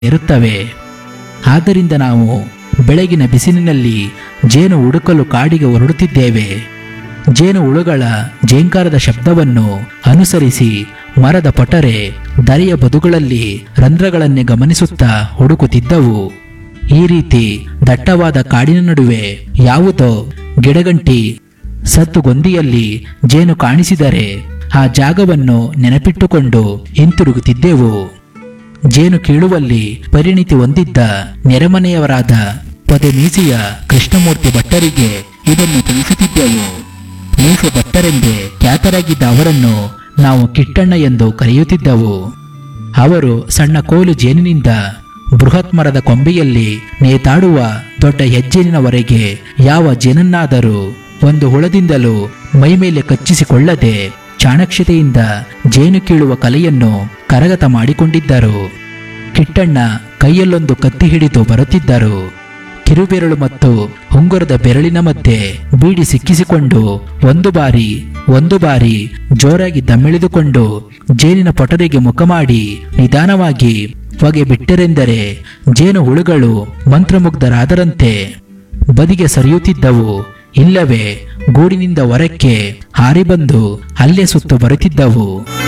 ಇರುತ್ತವೆ ಆದ್ದರಿಂದ ನಾವು ಬೆಳಗಿನ ಬಿಸಿಲಿನಲ್ಲಿ ಜೇನು ಹುಡುಕಲು ಕಾಡಿಗೆ ಹೊರಡುತ್ತಿದ್ದೇವೆ ಜೇನು ಹುಳುಗಳ ಜೇಂಕಾರದ ಶಬ್ದವನ್ನು ಅನುಸರಿಸಿ ಮರದ ಪಟರೆ ದರಿಯ ಬದುಗಳಲ್ಲಿ ರಂಧ್ರಗಳನ್ನೇ ಗಮನಿಸುತ್ತಾ ಹುಡುಕುತ್ತಿದ್ದವು ಈ ರೀತಿ ದಟ್ಟವಾದ ಕಾಡಿನ ನಡುವೆ ಯಾವುದೋ ಗಿಡಗಂಟಿ ಸತ್ತುಗೊಂದಿಯಲ್ಲಿ ಜೇನು ಕಾಣಿಸಿದರೆ ಆ ಜಾಗವನ್ನು ನೆನಪಿಟ್ಟುಕೊಂಡು ಹಿಂತಿರುಗುತ್ತಿದ್ದೆವು ಜೇನು ಕೀಳುವಲ್ಲಿ ಪರಿಣಿತಿ ಹೊಂದಿದ್ದ ನೆರೆಮನೆಯವರಾದ ಪದಮೀಸಿಯ ಕೃಷ್ಣಮೂರ್ತಿ ಭಟ್ಟರಿಗೆ ಇದನ್ನು ತಿಳಿಸುತ್ತಿದ್ದೆವು ಮೀಸೆ ಭಟ್ಟರೆಂದೇ ಖ್ಯಾತರಾಗಿದ್ದ ಅವರನ್ನು ನಾವು ಕಿಟ್ಟಣ್ಣ ಎಂದು ಕರೆಯುತ್ತಿದ್ದೆವು ಅವರು ಸಣ್ಣ ಕೋಲು ಜೇನಿನಿಂದ ಬೃಹತ್ ಮರದ ಕೊಂಬೆಯಲ್ಲಿ ನೇತಾಡುವ ದೊಡ್ಡ ಹೆಜ್ಜೆನಿನವರೆಗೆ ಯಾವ ಜೇನನ್ನಾದರೂ ಒಂದು ಹುಳದಿಂದಲೂ ಮೈಮೇಲೆ ಕಚ್ಚಿಸಿಕೊಳ್ಳದೆ ಚಾಣಕ್ಷತೆಯಿಂದ ಜೇನು ಕೀಳುವ ಕಲೆಯನ್ನು ಕರಗತ ಮಾಡಿಕೊಂಡಿದ್ದರು ಕಿಟ್ಟಣ್ಣ ಕೈಯಲ್ಲೊಂದು ಕತ್ತಿ ಹಿಡಿದು ಬರುತ್ತಿದ್ದರು ಕಿರುಬೆರಳು ಮತ್ತು ಉಂಗುರದ ಬೆರಳಿನ ಮಧ್ಯೆ ಬೀಡಿ ಸಿಕ್ಕಿಸಿಕೊಂಡು ಒಂದು ಬಾರಿ ಒಂದು ಬಾರಿ ಜೋರಾಗಿ ದಮ್ಮಿಳಿದುಕೊಂಡು ಜೇನಿನ ಪೊಟರಿಗೆ ಮುಖ ಮಾಡಿ ನಿಧಾನವಾಗಿ ಹೊಗೆ ಬಿಟ್ಟರೆಂದರೆ ಜೇನು ಹುಳುಗಳು ಮಂತ್ರಮುಗ್ಧರಾದರಂತೆ ಬದಿಗೆ ಸರಿಯುತ್ತಿದ್ದವು ಇಲ್ಲವೇ ಗೂಡಿನಿಂದ ಹೊರಕ್ಕೆ ಹಾರಿ ಬಂದು ಅಲ್ಲೇ ಸುತ್ತು ಬರುತ್ತಿದ್ದವು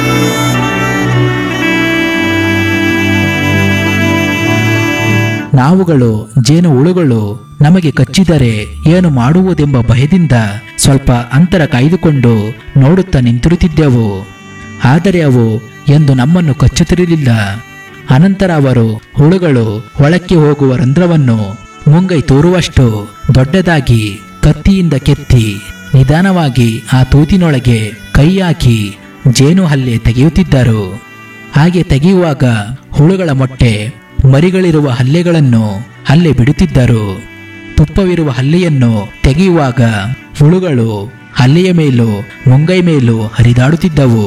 ನಾವುಗಳು ಜೇನು ಹುಳುಗಳು ನಮಗೆ ಕಚ್ಚಿದರೆ ಏನು ಮಾಡುವುದೆಂಬ ಭಯದಿಂದ ಸ್ವಲ್ಪ ಅಂತರ ಕಾಯ್ದುಕೊಂಡು ನೋಡುತ್ತಾ ನಿಂತಿರುತ್ತಿದ್ದೆವು ಆದರೆ ಅವು ಎಂದು ನಮ್ಮನ್ನು ಕಚ್ಚುತ್ತಿರಲಿಲ್ಲ ಅನಂತರ ಅವರು ಹುಳುಗಳು ಒಳಕ್ಕೆ ಹೋಗುವ ರಂಧ್ರವನ್ನು ಮುಂಗೈ ತೋರುವಷ್ಟು ದೊಡ್ಡದಾಗಿ ಕತ್ತಿಯಿಂದ ಕೆತ್ತಿ ನಿಧಾನವಾಗಿ ಆ ತೂತಿನೊಳಗೆ ಕೈ ಹಾಕಿ ಜೇನು ಹಲ್ಲೆ ತೆಗೆಯುತ್ತಿದ್ದರು ಹಾಗೆ ತೆಗೆಯುವಾಗ ಹುಳುಗಳ ಮೊಟ್ಟೆ ಮರಿಗಳಿರುವ ಹಲ್ಲೆಗಳನ್ನು ಹಲ್ಲೆ ಬಿಡುತ್ತಿದ್ದರು ತುಪ್ಪವಿರುವ ಹಲ್ಲೆಯನ್ನು ತೆಗೆಯುವಾಗ ಹುಳುಗಳು ಹಲ್ಲೆಯ ಮೇಲೂ ಮುಂಗೈ ಮೇಲೂ ಹರಿದಾಡುತ್ತಿದ್ದವು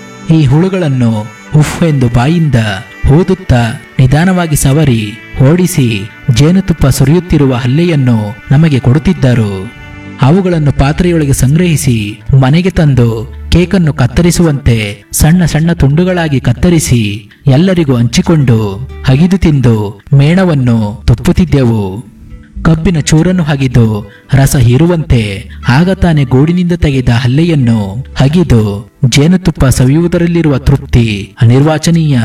ಈ ಹುಳುಗಳನ್ನು ಉಫ್ ಎಂದು ಬಾಯಿಂದ ಓದುತ್ತಾ ನಿಧಾನವಾಗಿ ಸವರಿ ಓಡಿಸಿ ಜೇನುತುಪ್ಪ ಸುರಿಯುತ್ತಿರುವ ಹಲ್ಲೆಯನ್ನು ನಮಗೆ ಕೊಡುತ್ತಿದ್ದರು ಅವುಗಳನ್ನು ಪಾತ್ರೆಯೊಳಗೆ ಸಂಗ್ರಹಿಸಿ ಮನೆಗೆ ತಂದು ಕೇಕನ್ನು ಕತ್ತರಿಸುವಂತೆ ಸಣ್ಣ ಸಣ್ಣ ತುಂಡುಗಳಾಗಿ ಕತ್ತರಿಸಿ ಎಲ್ಲರಿಗೂ ಹಂಚಿಕೊಂಡು ಅಗಿದು ತಿಂದು ಮೇಣವನ್ನು ತುಪ್ಪುತ್ತಿದ್ದೆವು ಕಬ್ಬಿನ ಚೂರನ್ನು ಹಗಿದು ರಸ ಹೀರುವಂತೆ ಆಗ ತಾನೇ ಗೂಡಿನಿಂದ ತೆಗೆದ ಹಲ್ಲೆಯನ್ನು ಹಗಿದು ಜೇನುತುಪ್ಪ ಸವಿಯುವುದರಲ್ಲಿರುವ ತೃಪ್ತಿ ಅನಿರ್ವಾಚನೀಯ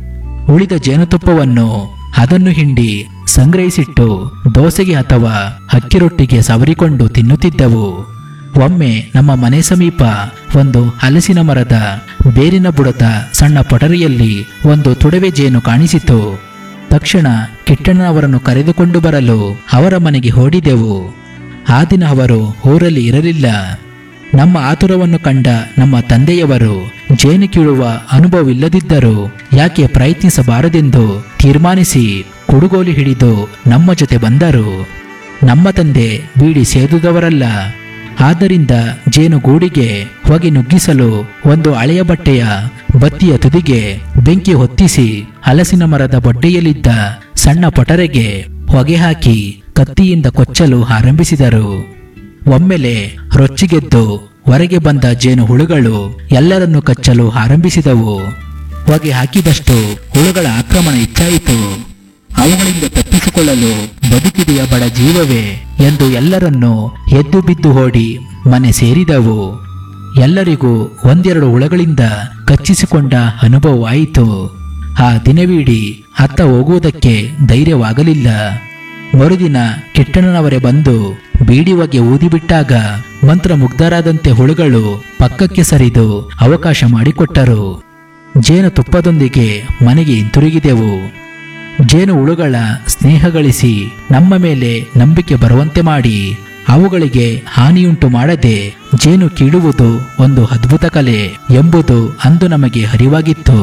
ಉಳಿದ ಜೇನುತುಪ್ಪವನ್ನು ಅದನ್ನು ಹಿಂಡಿ ಸಂಗ್ರಹಿಸಿಟ್ಟು ದೋಸೆಗೆ ಅಥವಾ ಅಕ್ಕಿ ರೊಟ್ಟಿಗೆ ಸವರಿಕೊಂಡು ತಿನ್ನುತ್ತಿದ್ದೆವು ಒಮ್ಮೆ ನಮ್ಮ ಮನೆ ಸಮೀಪ ಒಂದು ಹಲಸಿನ ಮರದ ಬೇರಿನ ಬುಡದ ಸಣ್ಣ ಪೊಟರಿಯಲ್ಲಿ ಒಂದು ತುಡವೆ ಜೇನು ಕಾಣಿಸಿತು ತಕ್ಷಣ ಕಿಟ್ಟಣ್ಣನವರನ್ನು ಕರೆದುಕೊಂಡು ಬರಲು ಅವರ ಮನೆಗೆ ಓಡಿದೆವು ಆ ದಿನ ಅವರು ಊರಲ್ಲಿ ಇರಲಿಲ್ಲ ನಮ್ಮ ಆತುರವನ್ನು ಕಂಡ ನಮ್ಮ ತಂದೆಯವರು ಜೇನು ಕೀಳುವ ಅನುಭವವಿಲ್ಲದಿದ್ದರೂ ಯಾಕೆ ಪ್ರಯತ್ನಿಸಬಾರದೆಂದು ತೀರ್ಮಾನಿಸಿ ಕುಡುಗೋಲು ಹಿಡಿದು ನಮ್ಮ ಜೊತೆ ಬಂದರು ನಮ್ಮ ತಂದೆ ಬೀಡಿ ಸೇದುದವರಲ್ಲ ಆದ್ದರಿಂದ ಜೇನುಗೂಡಿಗೆ ಹೊಗೆ ನುಗ್ಗಿಸಲು ಒಂದು ಹಳೆಯ ಬಟ್ಟೆಯ ಬತ್ತಿಯ ತುದಿಗೆ ಬೆಂಕಿ ಹೊತ್ತಿಸಿ ಹಲಸಿನ ಮರದ ಬೊಡ್ಡೆಯಲ್ಲಿದ್ದ ಸಣ್ಣ ಪಟರೆಗೆ ಹೊಗೆ ಹಾಕಿ ಕತ್ತಿಯಿಂದ ಕೊಚ್ಚಲು ಆರಂಭಿಸಿದರು ಒಮ್ಮೆಲೆ ರೊಚ್ಚಿಗೆದ್ದು ಹೊರಗೆ ಬಂದ ಜೇನು ಹುಳುಗಳು ಎಲ್ಲರನ್ನೂ ಕಚ್ಚಲು ಆರಂಭಿಸಿದವು ಹೊಗೆ ಹಾಕಿದಷ್ಟು ಹುಳುಗಳ ಆಕ್ರಮಣ ಹೆಚ್ಚಾಯಿತು ಅವುಗಳಿಂದ ತಪ್ಪಿಸಿಕೊಳ್ಳಲು ಬದುಕಿದೆಯ ಬಡ ಜೀವವೇ ಎಂದು ಎಲ್ಲರನ್ನೂ ಎದ್ದು ಬಿದ್ದು ಓಡಿ ಮನೆ ಸೇರಿದವು ಎಲ್ಲರಿಗೂ ಒಂದೆರಡು ಹುಳಗಳಿಂದ ಕಚ್ಚಿಸಿಕೊಂಡ ಅನುಭವವಾಯಿತು ಆ ದಿನವಿಡೀ ಅತ್ತ ಹೋಗುವುದಕ್ಕೆ ಧೈರ್ಯವಾಗಲಿಲ್ಲ ಮರುದಿನ ಕಿಟ್ಟಣ್ಣನವರೇ ಬಂದು ಬೀಡಿ ಹೊಗೆ ಊದಿಬಿಟ್ಟಾಗ ಮಂತ್ರಮುಗ್ಧರಾದಂತೆ ಹುಳುಗಳು ಪಕ್ಕಕ್ಕೆ ಸರಿದು ಅವಕಾಶ ಮಾಡಿಕೊಟ್ಟರು ಜೇನು ತುಪ್ಪದೊಂದಿಗೆ ಮನೆಗೆ ಹಿಂತಿರುಗಿದೆವು ಜೇನು ಹುಳುಗಳ ಸ್ನೇಹ ಗಳಿಸಿ ನಮ್ಮ ಮೇಲೆ ನಂಬಿಕೆ ಬರುವಂತೆ ಮಾಡಿ ಅವುಗಳಿಗೆ ಹಾನಿಯುಂಟು ಮಾಡದೆ ಜೇನು ಕೀಳುವುದು ಒಂದು ಅದ್ಭುತ ಕಲೆ ಎಂಬುದು ಅಂದು ನಮಗೆ ಅರಿವಾಗಿತ್ತು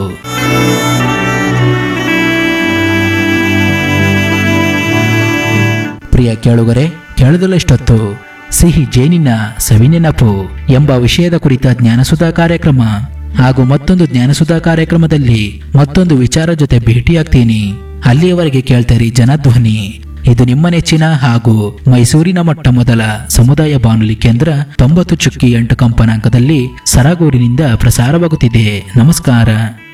ಪ್ರಿಯ ಕೇಳುಗರೆ ಕೇಳದಲ್ಲಷ್ಟೊತ್ತು ಸಿಹಿ ಜೇನಿನ ಸವಿನೆನಪು ಎಂಬ ವಿಷಯದ ಕುರಿತ ಜ್ಞಾನಸುಧಾ ಕಾರ್ಯಕ್ರಮ ಹಾಗೂ ಮತ್ತೊಂದು ಜ್ಞಾನಸುಧಾ ಕಾರ್ಯಕ್ರಮದಲ್ಲಿ ಮತ್ತೊಂದು ವಿಚಾರ ಜೊತೆ ಭೇಟಿಯಾಗ್ತೀನಿ ಅಲ್ಲಿಯವರೆಗೆ ಕೇಳ್ತೀರಿ ಜನಧ್ವನಿ ಇದು ನಿಮ್ಮ ನೆಚ್ಚಿನ ಹಾಗೂ ಮೈಸೂರಿನ ಮೊಟ್ಟ ಮೊದಲ ಸಮುದಾಯ ಬಾನುಲಿ ಕೇಂದ್ರ ತೊಂಬತ್ತು ಚುಕ್ಕಿ ಎಂಟು ಕಂಪನಾಂಕದಲ್ಲಿ ಸರಗೂರಿನಿಂದ ಪ್ರಸಾರವಾಗುತ್ತಿದೆ ನಮಸ್ಕಾರ